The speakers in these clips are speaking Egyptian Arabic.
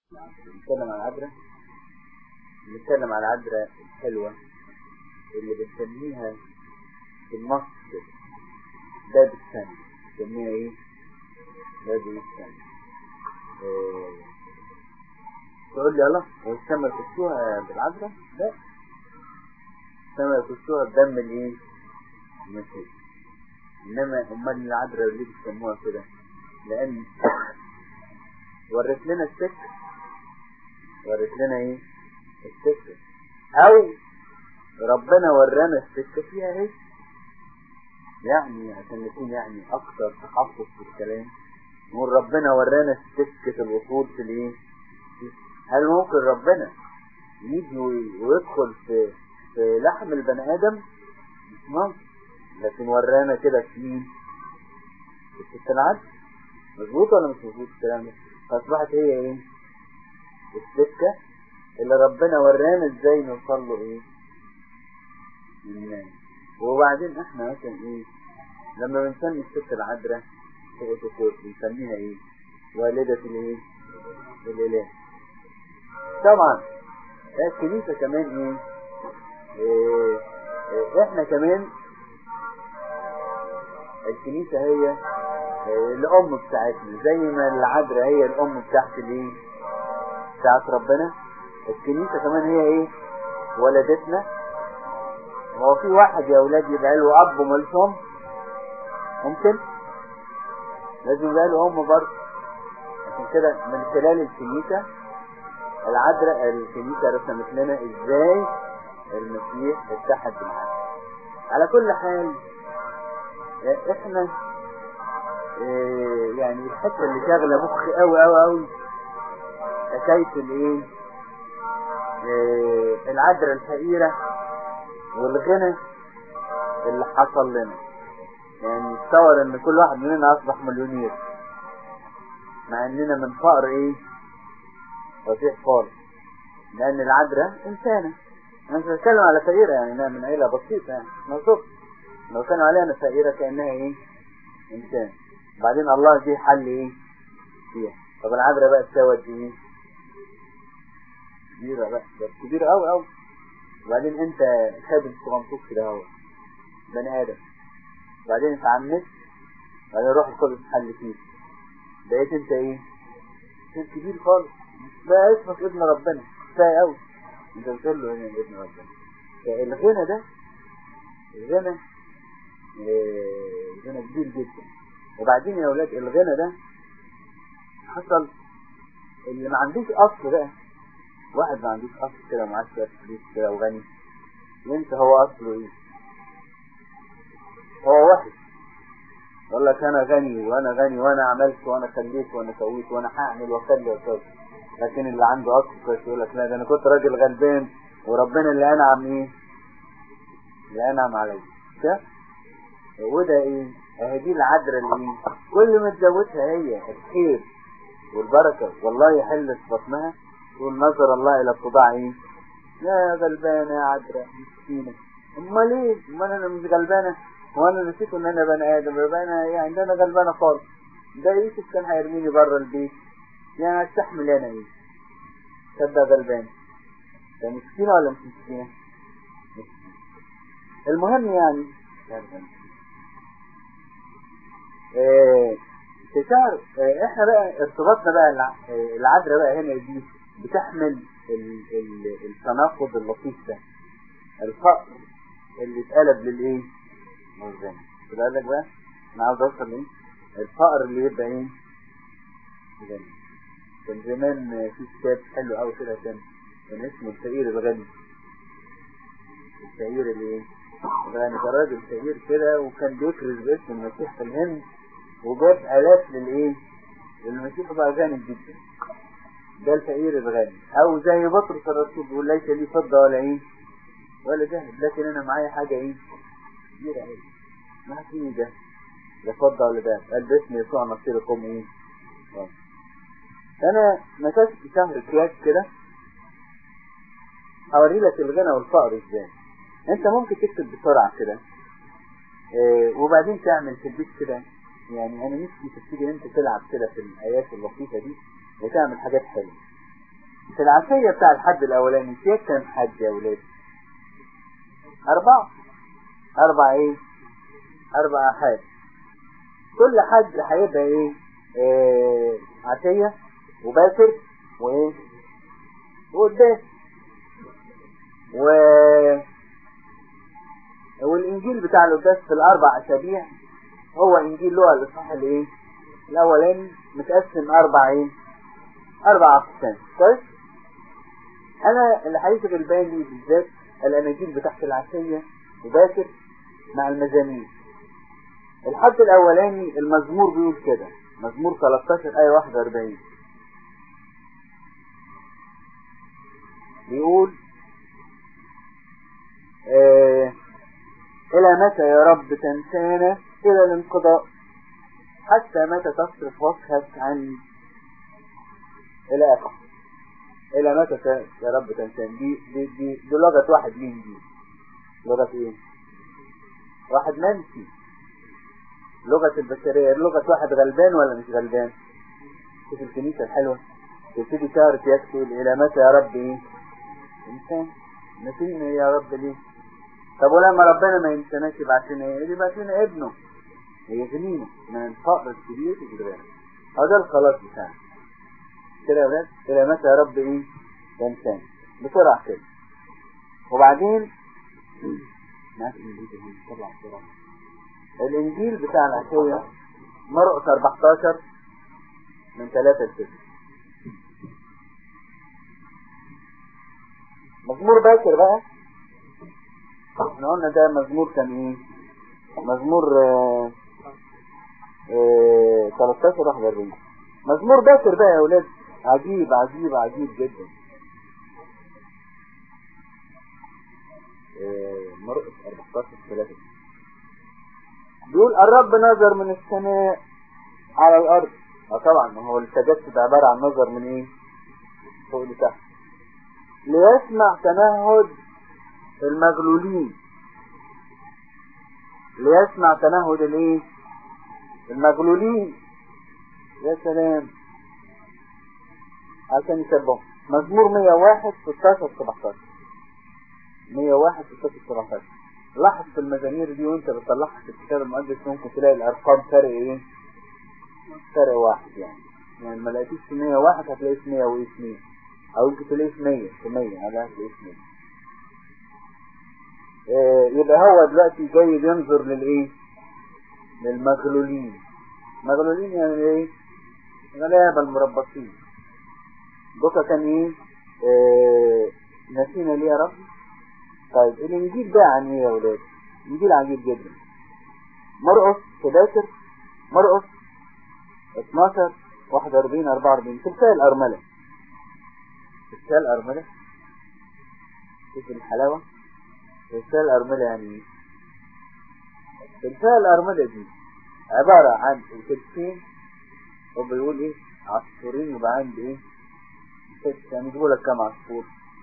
نتكلم عن العذراء نتكلم عن العذراء الحلوة اللي بنسميها في النص باب السنة بنسميها ايه باب السنة إيه. تقول لي الله هو السما يخشوها بالعذراء لا السما يخشوها بدم الايه المسيح انما امال العذراء اللي بيسموها كده لان ورت لنا السكه ورت لنا ايه السكه او ربنا ورانا السكه فيها ايه يعني عشان نكون يعني اكثر تحفظ في الكلام نقول ربنا ورانا سكه الوصول في الايه هل ممكن ربنا يجي ويدخل في في لحم البني ادم مش ممكن لكن ورانا كده في مين في الست العدل مظبوط ولا مش مظبوط الكلام ده فاصبحت هي ايه السكه اللي ربنا ورانا ازاي نوصل له ايه الناس وبعدين احنا مثلا ايه لما بنسمي الست العذراء فوق فوق بنسميها ايه والدة الايه الاله طبعا الكنيسة كمان ايه, إيه, إيه احنا كمان الكنيسة هي إيه الام بتاعتنا زي ما العذراء هي الام بتاعت الايه بتاعت ربنا الكنيسة كمان هي ايه ولدتنا هو في واحد يا اولاد يبقى له اب ومالوش ام ممكن لازم يبقى له ام برضه عشان كده من خلال الكنيسة العذراء الكنيسة رسمت لنا ازاي المسيح اتحد بالعذراء على كل حال احنا اه يعني الحته اللي شاغله مخي قوي قوي قوي حكايه الايه اه العذراء الفقيره والغنى اللي حصل لنا يعني تصور ان كل واحد مننا اصبح مليونير مع اننا من فقر ايه فصيح خالص لان العذراء انسانة انا مش بتكلم على فقيرة يعني انها من عيلة بسيطة يعني موصوف لو كانوا عليها انا فقيرة كأنها ايه انسان بعدين الله جه حل ايه فيها طب العذراء بقى تساوت ايه كبيرة بقى بس كبيرة قوي قوي وبعدين انت خادم صغنطوط كده اهو بني ادم وبعدين اتعمدت وبعدين روح القدس حل فيك بقيت انت ايه انت كبير خالص بقى اسمك ابن ربنا كفايه قوي انت بتقول له ايه ابن ربنا فالغنى ده الغنى اه غنى كبير جدا وبعدين يا اولاد الغنى ده حصل اللي ما عندوش اصل بقى واحد ما عندوش اصل كده معاه شويه فلوس كده وغني ينسى هو اصله ايه هو وحش يقول لك انا غني وانا غني وانا عملت وانا خليت وانا سويت وانا هعمل واخلي واسوي لكن اللي عنده اصل كويس يقول لك لا ده انا كنت راجل غلبان وربنا اللي انعم ايه اللي انعم عليا ده وده ايه اهي دي العذراء اللي ايه كل ما تزودها هي الخير والبركه والله يحل في بطنها تقول نظر الله الى اتضاع ايه يا غلبانه يا عذراء مسكينه امال ايه امال انا مش غلبانه وانا نسيت ان انا بني ادم يبقى انا يعني ده انا غلبانه خالص ده يوسف كان هيرميني بره البيت يعني استحمل انا ايه تصدق غلبان ده مسكينه ولا مش مسكينه المهم يعني ايه في شهر ايه احنا بقى ارتباطنا بقى العذراء بقى هنا دي بتحمل ال ال التناقض اللطيف ده الفقر اللي اتقلب للايه للغنى كده قال لك بقى انا عاوز اوصل لايه الفقر اللي يبقى ايه غني كان زمان في كتاب حلو قوي كده كان كان اسمه الفقير الغني الفقير اللي ايه الغني كان راجل فقير كده وكان بيكرز باسم المسيح في الهند وجاب الاف للايه للمسيح بقى غني جدا ده الفقير الغني او زي بطرس الرسول بيقول ليس لي فضه ولا ايه ولا ذهب لكن انا معايا حاجه ايه كبيره قوي ما في ده لا فضه ولا ذهب قال باسم يسوع نصيركم ايه انا مسكت شهر كياس كده اوري لك الغنى والفقر ازاي انت ممكن تكتب بسرعه كده إيه وبعدين تعمل في البيت كده يعني انا نفسي تبتدي انت تلعب كده في الايات اللطيفه دي وتعمل حاجات حلوه في العشية بتاع الحد الأولاني فيها كام حد يا ولاد أربعة أربع إيه أربع حد كل حد هيبقى إيه, إيه عشية وباكر وإيه وقداس و والإنجيل بتاع القداس في الأربع أسابيع هو إنجيل لوقا الإصحاح الإيه الأولاني متقسم أربع إيه أربع أقسام كويس أنا اللي هيشغل بالي بالذات الأناجيل بتاعت العشية وباكر مع المزامير الحد الأولاني المزمور بيقول كده مزمور 13 آية 41 بيقول آه إلى متى يا رب تنسانا إلى الانقضاء حتى متى تصرف وجهك عني إلى آخر إلى متى يا رب تنسانا دي دي دي, دي لغة واحد مين دي لغة إيه واحد منسي لغة البشرية لغة واحد غلبان ولا مش غلبان شوف الكنيسة الحلوة تبتدي شهر يكتب إلى متى يا رب إيه إنسان نسينا يا رب ليه طب ولما ربنا ما ينساناش يبعت لنا ايه يبعت لنا ابنه يغنينا من الفقر الكبير في الغنى هو ده الخلاص بتاعنا كده يا ولاد الى متى يا رب ايه ينساني بسرعة كده وبعدين معاك الانجيل طلع بسرعة الانجيل بتاع العشية مرقس 14 من 3 ل 6 مزمور باكر بقى احنا قلنا ده مزمور كان ايه مزمور اه اه 13 41 مزمور باكر بقى يا ولاد عجيب عجيب عجيب جدا اه مرقس 14 3 بيقول الرب نظر من السماء على الارض اه طبعا ما هو التجسد عبارة عن نظر من ايه فوق لتحت ليسمع تنهد المغلولين ليسمع تنهد الايه المغلولين يا سلام عشان يسبهم مزمور 101 16 17 101 16 17 لاحظ في المزامير دي وانت بتطلعها في الكتاب المقدس ممكن تلاقي الارقام فرق ايه فرق واحد يعني يعني ما لقيتيش في 101 هتلاقي في 102 او يمكن تلاقيه في 100 في 100 على هتلاقيه في 100 آه يبقى هو دلوقتي جاي بينظر للايه للمغلولين مغلولين يعني ايه غلابة المربصين بكى كان ايه آه نسينا ليه يا رب طيب الانجيل ده عن ايه يا ولاد انجيل عجيب جدا مرقس 11 مرقس 12 41 44 تمثال الارمله تمثال الارمله شوف الحلاوه تمثال الارمله يعني ايه تمثال الارمله دي عباره عن الكتفين وبيقول ايه عصفورين يبقى عندي ايه ست يعني يجيبوا لك كام عصفور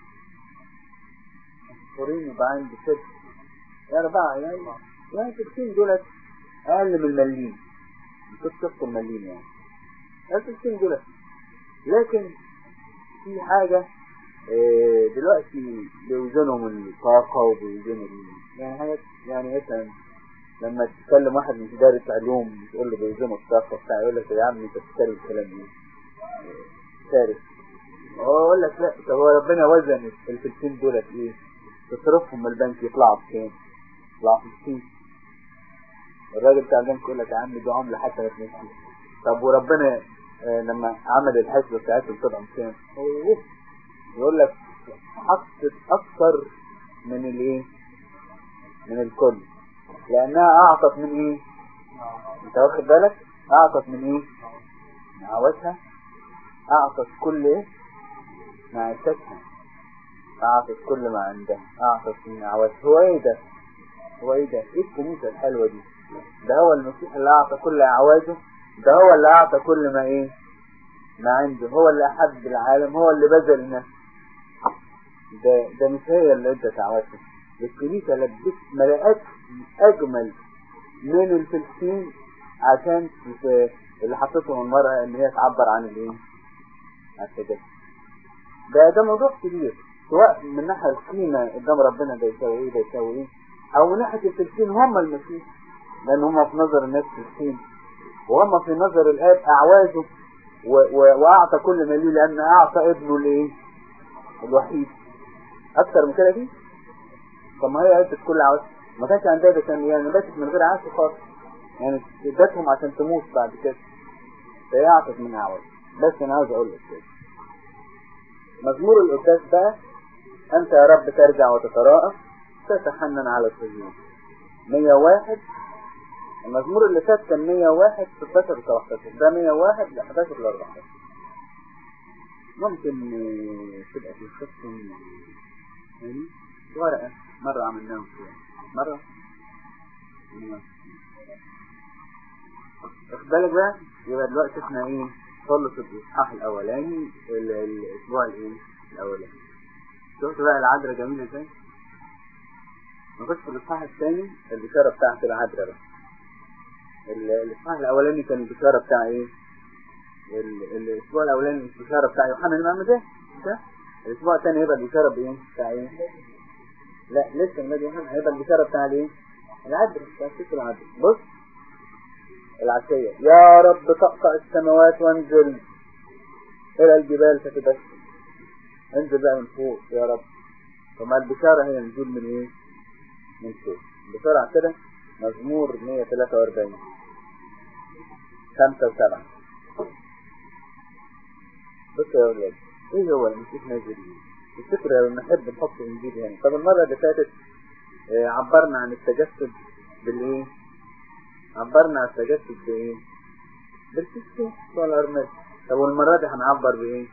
عصفورين يبقى عندي ست أربعة يعني يعني ستين دولت أقل من المليم كنت شفت المليم يعني الستين دولت لكن في حاجة اه دلوقتي بيوزنوا من الطاقة وبيوزنوا يعني حاجات يعني مثلا لما تتكلم واحد من إدارة علوم تقول له بيوزنوا الطاقة بتاع يقول لك يا عم انت بتتكلم الكلام ايه؟ شارك هو يقول لك لا طب هو ربنا وزن الفلسين دولت ايه؟ تصرفهم من البنك يطلعوا بكام؟ يطلعوا 60 الراجل بتاع البنك يقول لك يا عم دي عملة حتى ما تمشيش طب وربنا آه لما عمل الحسبة بتاعتهم طلعوا بكام؟ يقول لك حطت أكثر من الايه؟ من الكل لأنها أعطت من ايه؟ أنت واخد بالك؟ أعطت من ايه؟ من عوتها أعطت كل ايه؟ معيشتها أعطت كل ما عندها أعطت من عواتها هو ايه ده؟ هو ايه ده؟ ايه الكنيسة الحلوة دي؟ ده هو المسيح اللي أعطى كل أعواده ده هو اللي أعطى كل ما ايه؟ ما عنده هو اللي أحب العالم هو اللي بذل نفسه ده ده مش هي اللي ادت عواتها الكنيسة لبست ملاءات أجمل من الفلسطين عشان اللي حطتهم المرأة إن هي تعبر عن الإيه؟ عن التجسد ده ده موضوع كبير سواء من ناحية القيمة قدام ربنا ده يساوي ايه ده يساوي ايه او من ناحية التلسين هم المسيح لان هم في نظر الناس تلسين وهم في نظر الاب اعوازه و و واعطى كل ما ليه لان اعطى ابنه الايه الوحيد اكتر من كده دي طب ما هي عدت كل عواز ما كانش عندها ده كان يعني باتت من غير عاش خالص يعني ادتهم عشان تموت بعد كده فهي اعطت من اعواز بس انا عاوز اقول لك كده مزمور القداس بقى انت يا رب ترجع وتتراءى تتحنن على الصهيون 101 المزمور اللي فات كان 101 16 و 17 ده 101 ل 11 ل 14 ممكن تبقى في الخط يعني ورقة مرة عملناهم فيها مرة واخد بالك بقى يبقى دلوقتي احنا ايه خلص الاصحاح الاولاني الاسبوع الايه الاولاني شفت بقى العذراء جميلة ازاي نخش في الاصحاح الثاني البشارة بتاعت العذراء بقى الاصحاح الاولاني كان البشارة بتاع ايه الاسبوع الاولاني البشارة بتاع يوحنا المعمدان الاسبوع الثاني هيبقى البشارة بايه بتاع ايه لا لسه النبي يوحنا هيبقى البشارة بتاع الايه العذراء بتاع ست العذراء بص العشية يا رب تقطع السماوات وانزل الى الجبال فتبسم انزل بقى من فوق يا رب فما البشارة هي نزول من ايه من فوق بسرعة كده مزمور 143 خمسة وسبعة بص يا ولاد ايه هو المسيح نازل ايه الفكرة لما نحب نحط انجيل هنا طب المرة اللي فاتت اه عبرنا عن التجسد بالايه عبرنا عن التجسد بايه بالكسكس والارماد طب والمرة دي هنعبر بايه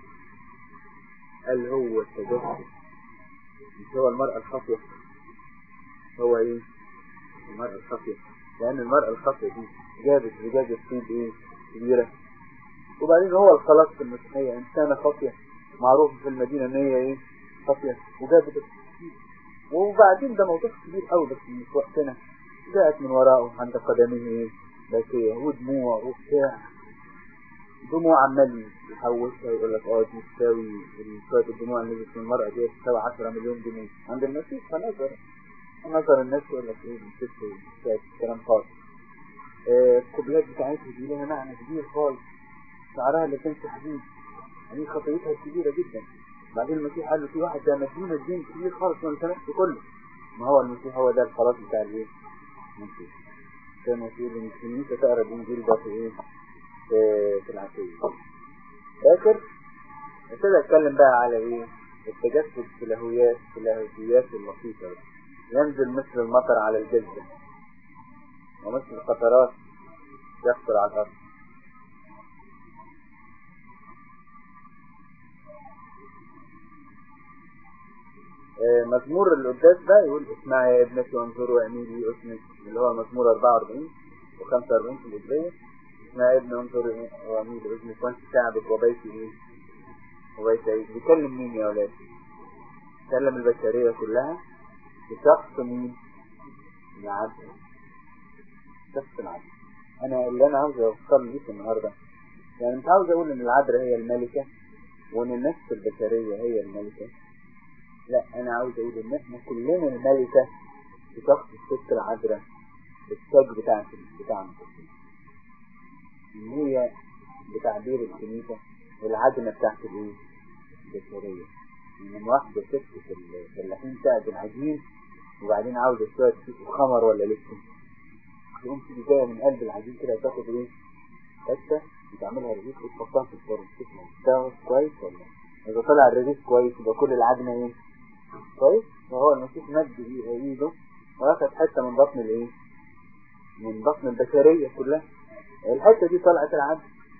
قال هو التجسد مش هو المرأة الخاطئة هو ايه المرأة الخاطئة لان المرأة الخاطئة دي جابت زجاجة طيب ايه كبيرة وبعدين هو الخلاص في المسيحية انسانة خاطئة معروف في المدينة ان هي ايه خاطئة وجابت وبعدين ده موضوع كبير قوي بس مش وقتنا جاءت من وراءه عند قدمه ايه باكية ودموع وبتاع دموع عمال يحوشها ويقول لك اه دي تساوي شوية الدموع اللي نزلت من المرأة دي تساوي 10 مليون جنيه عند المسيح فنظر نظر الناس يقول لك ايه الست كلام خالص القبلات بتاعتها دي لها معنى كبير خالص شعرها اللي كان حديد يعني خطيتها كبيرة جدا بعدين المسيح قال له في واحد ده مدين الدين كبير خالص ما سمحت كله ما هو المسيح هو ده الخلاص بتاع الايه المسيح كان يقول ان الكنيسة تقرا الانجيل ده في ايه في العشية فاكر ابتدى اتكلم بقى على ايه التجسد في الهويات في الهويات اللطيفة ينزل مثل المطر على الجزة ومثل القطرات يقطر على الأرض مزمور القداس ده يقول اسمع يا ابنتي وانظروا اعملي اسمك اللي هو مزمور 44 و45 في الإجرية اسمع يا ابني وانظروا واعملي اسمك وانت شعبك وبيتي ايه وبيت ايه بيكلم مين يا ولاد بيكلم البشرية كلها بشخص مين العبد شخص العبد انا اللي انا عاوز اوصل ليك النهارده يعني مش عاوز اقول ان العذراء هي الملكة وان النفس البشرية هي الملكة لا انا عاوز اقول ان احنا كلنا الملكة بشخص الست العذراء التاج بتاع بتاعنا ان هي بتعبير الكنيسة العجنة بتاعت الايه البشرية من واحدة ست في الفلاحين تاج العجين وبعدين عاوزة شوية خمر ولا لسه تقوم تيجي جاية من قلب العجين كده تاخد ايه حتة وتعملها رغيف وتحطها في الفرن تسمع ده كويس ولا إذا طلع الرغيف كويس يبقى كل العجنة ايه كويس فهو المسيح مد ايده واخد حتة من بطن الايه من بطن البشرية كلها الحتة دي طلعت العجن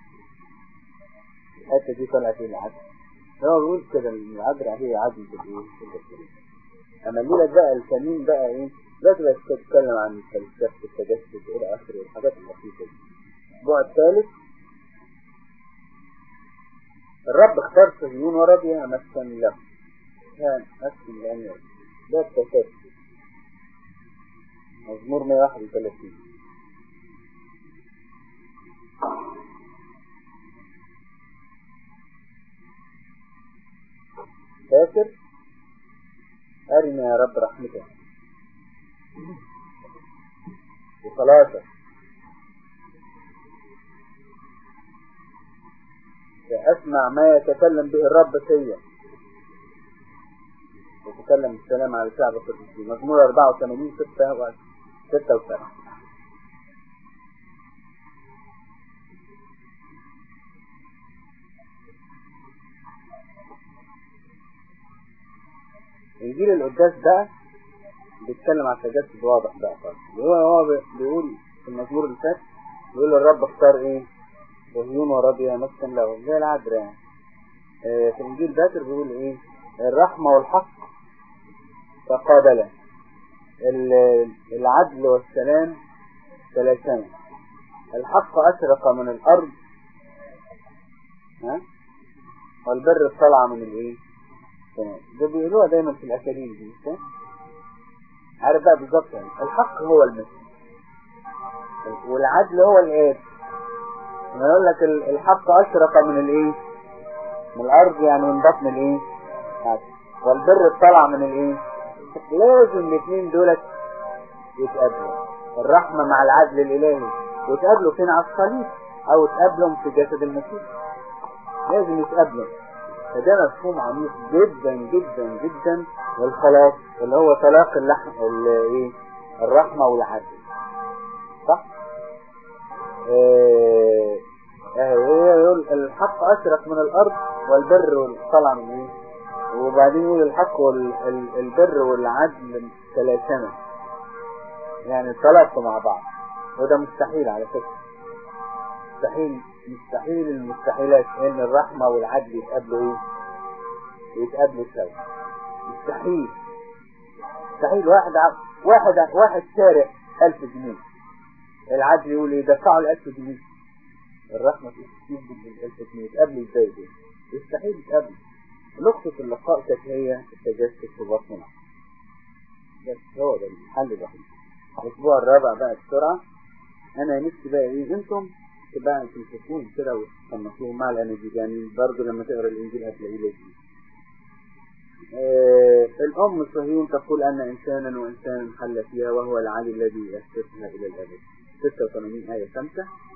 الحتة دي طلعت العجن هو بيقول كده العذراء هي عجن في الايه في البشرية اما الليلة بقى الكمين بقى ايه لا تبقى تتكلم عن الفلسفة التجسد الى اخره الحاجات اللطيفة دي الاسبوع الثالث الرب اختار صهيون وربيها مسكن له كان مسكن لأن ده التساس مزمور 131 باكر أرنا يا رب رحمتك وصلاتك فأسمع ما يتكلم به الرب فيا يتكلم السلام على شعب القدسين مزمور 84 6 6 و7 انجيل القداس بقى بيتكلم عن تجسد واضح بقى خالص هو هو بيقول في المزمور اللي فات بيقول الرب اختار ايه وهيون وربيع مسكن له زي العذراء يعني آه في انجيل باكر بيقول ايه الرحمه والحق تقابلا العدل والسلام تلاشما الحق اشرق من الارض ها والبر طلع من الايه ده بيقولوها دايما في الاكاديم دي عارف بقى بالظبط يعني الحق هو المسيح والعدل هو الاب لما يقول لك الحق اشرق من الايه من الارض يعني من بطن الايه والبر طلع من الايه لازم الاثنين دولت يتقابلوا الرحمة مع العدل الالهي ويتقابلوا فين على الصليب او يتقابلوا في جسد المسيح لازم يتقابلوا فده مفهوم عميق جدا جدا جدا للخلاص اللي هو طلاق اللحم الايه الرحمة والعدل صح ايه يقول الحق اشرق من الارض والبر طلع من ايه وبعدين يقول الحق والبر والعدل تلاشما يعني تلاقوا مع بعض وده مستحيل على فكرة مستحيل مستحيل المستحيلات ان الرحمة والعدل يتقابلوا ايه يتقابلوا سوا مستحيل مستحيل واحد واحد واحد سارق ألف جنيه العدل يقول ايه دفعوا الألف جنيه الرحمة تكتيب بالألف جنيه يتقابلوا ازاي دول يستحيل يتقابلوا نقطة اللقاء كانت هي التجسد في بطننا بس هو ده الحل الوحيد الأسبوع الرابع بقى بسرعة أنا نفسي بقى إيه أنتم بقى تمسكوهم كده وتصنفوهم مع الأناجيل يعني برضه لما تقرا الإنجيل هتلاقيه لازم آه الأم صهيون تقول أن إنسانا وإنسانا حل فيها وهو العلي الذي يسرها إلى الأبد 86 آية 5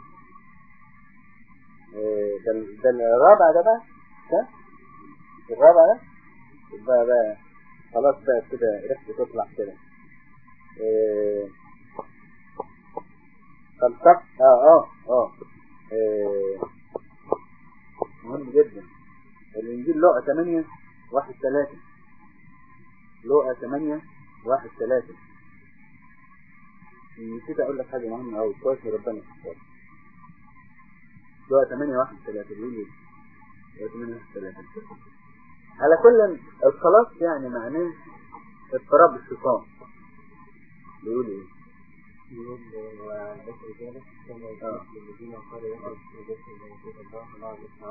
آه ده, ده الرابع ده بقى ده الرابع ده يبقى بقى خلاص بقى كده ريحته تطلع كده آه فلسفة اه اه اه مهم جدا الانجيل لقى 8 واحد 3 لقى 8 واحد 3 نسيت اقول لك حاجة مهمة اوي كويس ربنا يختار لقى 8 واحد 3 بيقول ايه لقى 8 واحد 3 على كل الخلاص يعني معناه اضطراب الشيطان بيقول ايه يقول وذكر ذلك كما يقول الذين قالوا يخرج في بيت الموجود الله الله يسمع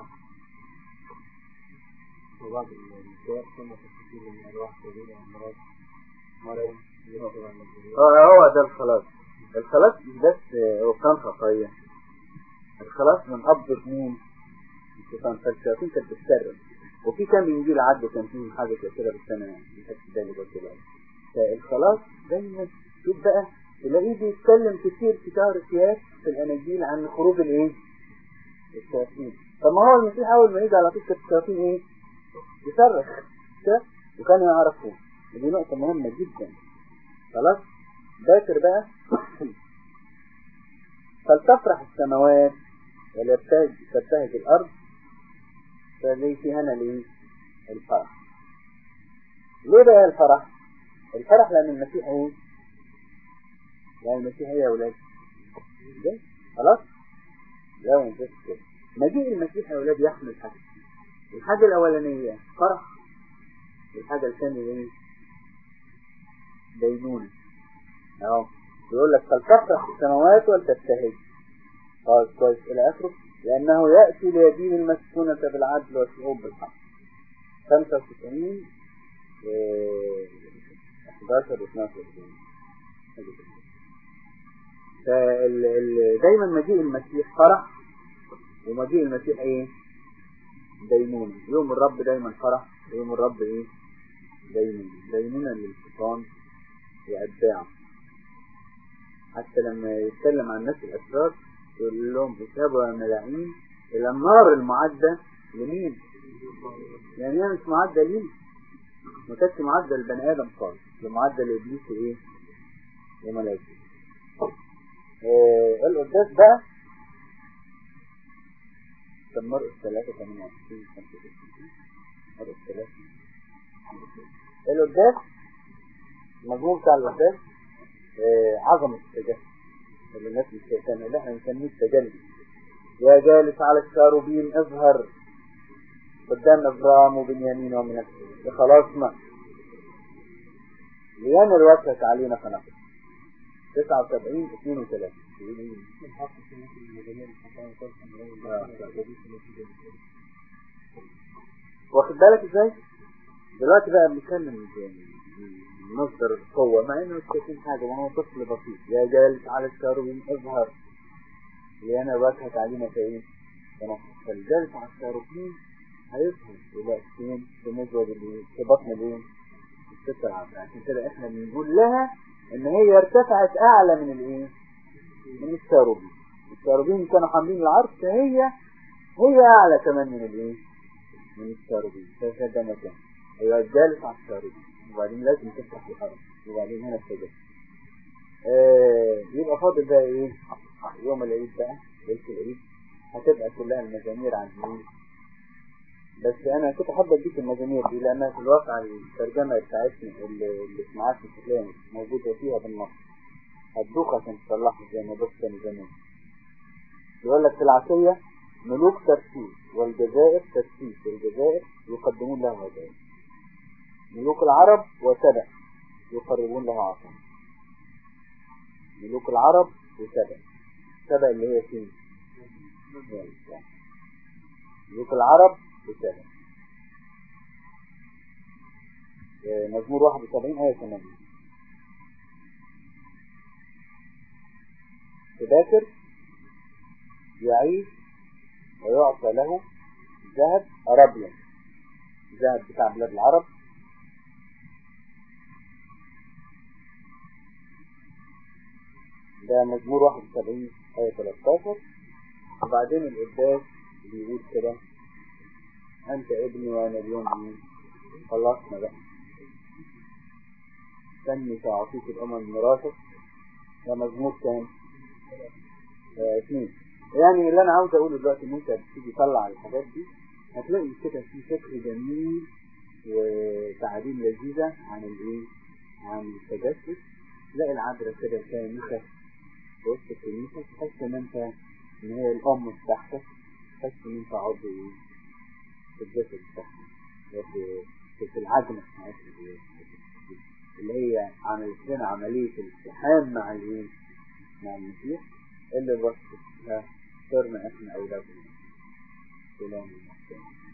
وبعض النساء ثم تستجيب من أرواح كبيرة أمراض مرض يخرج عن الجريمة هو ده الخلاص الخلاص مش بس وكان خطايا الخلاص من قبضة مين؟ الشيطان فالشياطين كانت بتسرب وفي كام انجيل عدوا كان فيهم حاجة كده بس انا مش فاكر بالي برضه فالخلاص دايما شوف بقى تلاقيه بيتكلم كتير في شهر السياس في الاناجيل عن خروج الايه الشياطين طب ما هو المسيح اول ما يجي على قصه الشياطين ايه يصرخ كده وكانوا يعرفوه دي نقطه مهمه جدا خلاص باكر بقى فلتفرح السماوات وليبتهج تبتهج الارض فليس هنا ليه الفرح ليه بقى الفرح الفرح لان المسيح ايه يعني المسيح هي يا ولاد ده خلاص لا ما كده مجيء المسيح يا ولاد يحمل حاجة الحاجة الأولانية فرح الحاجة الثانية ايه دينونة اهو يقول لك فلتفرح السماوات ولتبتهج خلاص كويس إلى آخره لأنه يأتي ليدين المسكونة بالعدل والشعوب بالحق 95 11 و 12 فال... دايما مجيء المسيح فرح ومجيء المسيح ايه دينونة يوم الرب دايما فرح يوم الرب ايه دينونة دينونة للشيطان وأتباعه حتى لما يتكلم عن الناس الأسرار يقول لهم اذهبوا يا ملاعين إلى النار المعدة لمين؟ يعني هي مش معدة لينا ما كانتش معدة لبني آدم خالص ده معدة لإبليس وإيه؟ وملائكته آه القداس بقى كان مرقس 3 28 65 مرقس 3 القداس المجموع بتاع القداس آه عظمة التجسد اللي الناس مش شايفاها اللي احنا بنسميه التجلي يا جالس على الشاروبين اظهر قدام ابرام وبنيامين ومنسى خلاصنا لينر وجهك علينا فنقل 79 32 واخد بالك ازاي دلوقتي بقى بنتكلم مصدر القوة مع انه مش شايفين حاجة وهو طفل بسيط يا جالس على الشاروبين اظهر لينر وجهك علينا فايه فنقل فالجالس على الشاروبين هيظهر يبقى فين في مزود الايه في بطن الايه الستة العشر عشان كده احنا بنقول لها ان هي ارتفعت اعلى من الايه من الشاروبين الشاروبين كانوا حاملين العرش فهي هي اعلى كمان من الايه من الشاروبين فده مكان ايوه جالس على الشاروبين وبعدين لازم تفتح الارض وبعدين هنا السجد آه يبقى فاضل بقى ايه يوم العيد بقى ليله العيد هتبقى كلها المزامير عن مين بس انا كنت حابب اديك المزامير دي لانها في الواقع الترجمه بتاعتنا اللي, اللي سمعت في الكلام موجوده فيها بالنص هتدوخ عشان تصلحها زي ما دوخ كان زمان يقول لك في العشيه ملوك ترتيب والجزائر ترتيب الجزائر يقدمون لها هدايا ملوك العرب وسبع يقربون لها عطاء ملوك العرب وسبع سبع اللي هي فين ملوك العرب وسبع مزمور 71 آية 8 تذاكر يعيش ويعطى له ذهب أرابيا ذهب بتاع بلاد العرب ده مزمور 71 آية 13 وبعدين القداس بيقول كده أنت ابني وأنا اليوم مين خلصنا بقى سمي سأعطيك الأمم ميراثك ده مزمور كام؟ آه اثنين يعني اللي أنا عاوز أقوله دلوقتي إن أنت بتيجي تطلع الحاجات دي هتلاقي كده في فكر جميل وتعاليم لذيذة عن الإيه؟ عن التجسس تلاقي العذراء كده شامخة في وسط الكنيسة تحس إن أنت إن هي الأم بتاعتك تحس إن أنت عضو إيه؟ في الجسد بتاعها في في العجنة بتاعتها اللي هي عملت لنا عملية الالتحام مع الايه؟ مع المسيح اللي بس صرنا احنا اولادنا سلام المحسن